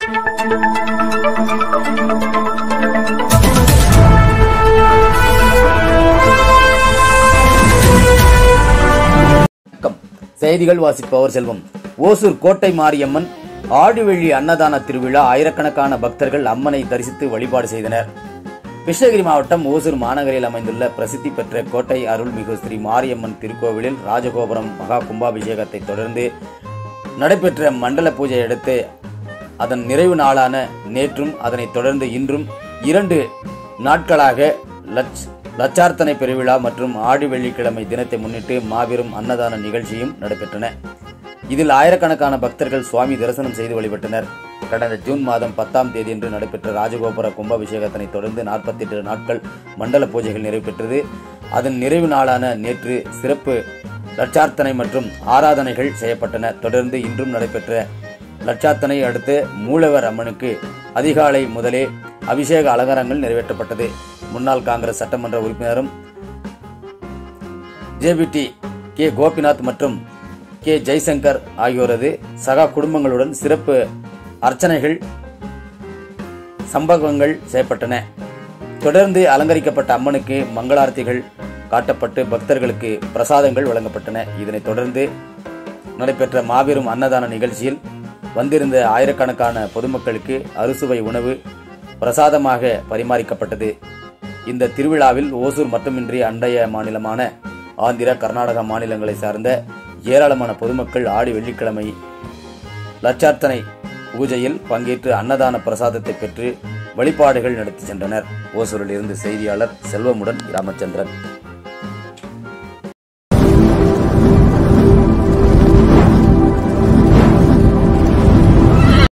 வணக்கம் செய்திகள் வாசிப்பவர் செல்வம் ஓசூர் கோட்டை மாரியம்மன் ஆடிவெள்ளி அன்னதான திருவிழா ஆயிரக்கணக்கான பக்தர்கள் அம்மனை தரிசித்து வழிபாடு செய்தனர் கிருஷ்ணகிரி மாவட்டம் ஓசூர் மாநகரில் அமைந்துள்ள பிரசித்தி பெற்ற கோட்டை அருள்மிகு ஸ்ரீ மாரியம்மன் திருக்கோவிலில் ராஜகோபுரம் மகா கும்பாபிஷேகத்தை தொடர்ந்து நடைபெற்ற மண்டல பூஜை அடுத்து அதன் நிறைவு நாளான நேற்றும் அதனைத் தொடர்ந்து இன்றும் இரண்டு நாட்களாக லட்ச லட்சார்த்தனை பெருவிழா மற்றும் ஆடி வெள்ளிக்கிழமை தினத்தை முன்னிட்டு மாபெரும் அன்னதான நிகழ்ச்சியும் நடைபெற்றன இதில் ஆயிரக்கணக்கான பக்தர்கள் சுவாமி தரிசனம் செய்து வழிபட்டனர் கடந்த ஜூன் மாதம் பத்தாம் தேதியன்று நடைபெற்ற ராஜகோபுர கும்பாபிஷேகத்தினை தொடர்ந்து நாற்பத்தி எட்டு நாட்கள் மண்டல பூஜைகள் நிறைவு பெற்றது அதன் நிறைவு நாளான நேற்று சிறப்பு லட்சார்த்தனை மற்றும் ஆராதனைகள் செய்யப்பட்டன தொடர்ந்து இன்றும் நடைபெற்ற லட்சார்த்தனை அடுத்து மூலவர் அம்மனுக்கு அதிகாலை முதலே அபிஷேக அலங்காரங்கள் நிறைவேற்றப்பட்டது முன்னாள் காங்கிரஸ் சட்டமன்ற உறுப்பினரும் ஜேபிடி கே கோபிநாத் மற்றும் கே ஜெய்சங்கர் ஆகியோரது சகா குடும்பங்களுடன் சிறப்பு அர்ச்சனைகள் சம்பவங்கள் செய்யப்பட்டன தொடர்ந்து அலங்கரிக்கப்பட்ட அம்மனுக்கு மங்களார்த்திகள் காட்டப்பட்டு பக்தர்களுக்கு பிரசாதங்கள் வழங்கப்பட்டன இதனைத் தொடர்ந்து நடைபெற்ற மாபெரும் அன்னதான நிகழ்ச்சியில் வந்திருந்த ஆயிரக்கணக்கான பொதுமக்களுக்கு அறுசுவை உணவு பிரசாதமாக பரிமாறிக்கப்பட்டது இந்த திருவிழாவில் ஓசூர் மட்டுமின்றி அண்டைய மாநிலமான ஆந்திரா கர்நாடகா மாநிலங்களை சார்ந்த ஏராளமான பொதுமக்கள் ஆடி வெள்ளிக்கிழமை லட்சார்த்தனை பூஜையில் பங்கேற்று அன்னதான பிரசாதத்தை பெற்று வழிபாடுகள் நடத்தி சென்றனர் ஓசூரில் இருந்து செய்தியாளர் செல்வமுடன் ராமச்சந்திரன்